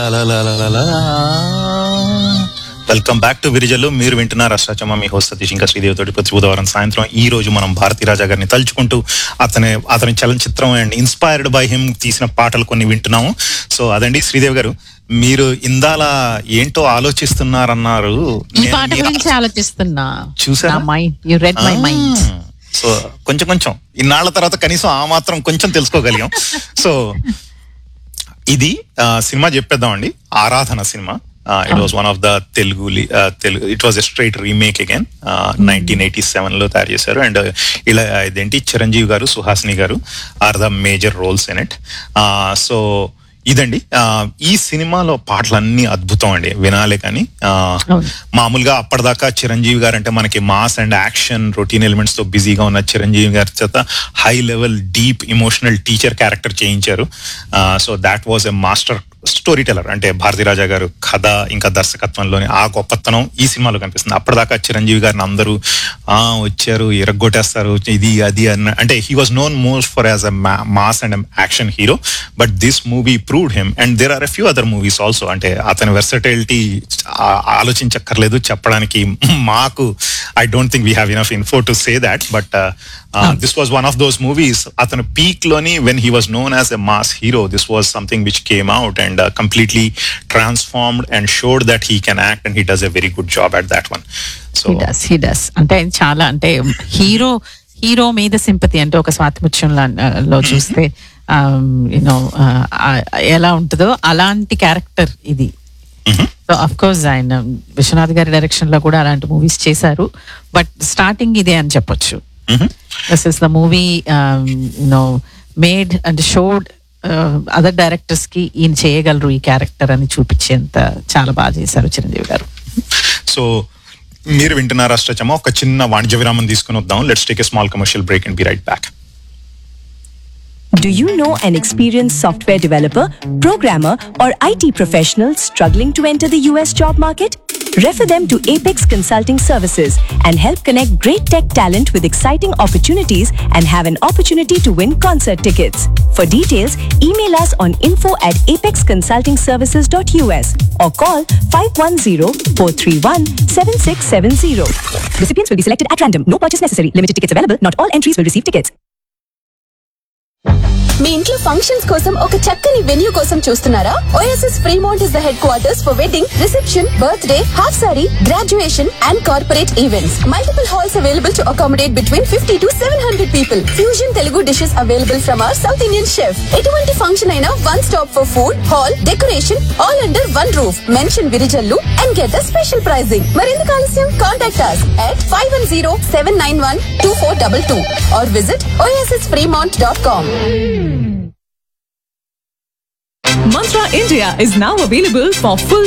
Welcome back to విరిజలు మీరు వింటున్నారు అష్టాచమ్మ మీ host Satish ఇంకా శ్రీదేవి తోటి ప్రతి బుధవారం సాయంత్రం ఈ రోజు మనం భారతీ రాజా గారిని తలుచుకుంటూ అతని అతని చలనచిత్రం అండ్ ఇన్స్పైర్డ్ బై హిమ్ తీసిన పాటలు కొన్ని వింటున్నాము సో అదండి శ్రీదేవి గారు మీరు ఇందాల ఏంటో ఆలోచిస్తున్నారన్నారు ఈ నేను పాట మీ- గురించి ఆలోచిస్తున్నా చూసారా? నా mind you read my mind so కొంచెం కొంచెం ఇన్నాళ్ల తర్వాత కనీసం ఆ మాత్రం కొంచెం తెలుసుకోగలిగాం సో ఇది ఆ, సినిమా చెప్పేద్దామండి ఆరాధన సినిమా it was one of the Telugu Telugu it was a straight remake again nineteen eighty seven లో తయారు చేశారు అండ్ ఇలా ఇదేంటి Chiranjeevi garu Suhasini garu are the major roles in it so ఇదండి ఆ, ఈ సినిమాలో పాటలన్నీ అద్భుతం అండి వినాలే కానీ ఆ, అవును. మామూలుగా అప్పటిదాకా చిరంజీవి గారు అంటే మనకి mass and action routine elements తో బిజీగా ఉన్న చిరంజీవి గారి చేత high level deep emotional teacher character చేయించారు so that was a master story teller అంటే భారతీ రాజా గారు కథ ఇంకా దర్శకత్వంలోని ఆ గొప్పతనం ఈ సినిమాలో కనిపిస్తుంది అప్పటిదాకా చిరంజీవి గారిని అందరూ ఆ వచ్చారు ఎరగొట్టేస్తారు ఇది అది అన్న అంటే he was known most for as a mass and action hero but this movie proved him and there are a few other movies also అంటే అతని వెర్సటైలిటీ ఆలోచించక్కర్లేదు చెప్పడానికి మాకు I don't think we have enough info to say that but this was one of those movies అతను peak లోని when he was known as a mass hero this was something which came out and completely transformed and showed that he can act and he does a very good job at that one so he does he does అంటే ఆయన చాలా అంటే hero hero మీద sympathy అంటే ఒక స్వాతిముత్యం లో చూస్తే you know ఎలా ఉంటుందో అలాంటి క్యారెక్టర్ ఇది సో అఫ్ కోర్స్ ఆయన విశ్వనాథ్ గారి డైరెక్షన్ లో కూడా అలాంటి మూవీస్ చేశారు బట్ స్టార్టింగ్ ఇదే అని చెప్పొచ్చు this is the movie you know made and showed other directors కి ఈయన చేయగలరు ఈ క్యారెక్టర్ అని చూపించేంత చాలా బాగా చేశారు చిరంజీవి గారు సో మీరు వింటున్నారు అష్టచమ్మ ఒక చిన్న వాణిజ్య విరామం తీసుకుని వద్దాం let's take a small commercial break and be right back Do you know an experienced software developer, programmer, or IT professional struggling to enter the US job market? Refer them to Apex Consulting Services and help connect great tech talent with exciting opportunities and have an opportunity to win concert tickets. For details, email us on info at apexconsultingservices.us or call 510-431-7670. Recipients will be selected at random. No purchase necessary. Limited tickets available. Not all entries will receive tickets. మీ ఇంట్లో functions కోసం ఒక చక్కని venue కోసం చూస్తున్నారా OSS Fremont is the headquarters for wedding reception birthday half sari graduation and corporate events multiple halls available to accommodate between fifty to seven hundred people fusion Telugu dishes available from our south Indian chef ఎటువంటి function అయినా one stop for food hall decoration all under one roof mention Virijallu and get the special pricing మరెందుకు ఆలస్యం contact us at five one zero seven nine one two four double two or visit OSS Fremont dot com Mantra India is now available for full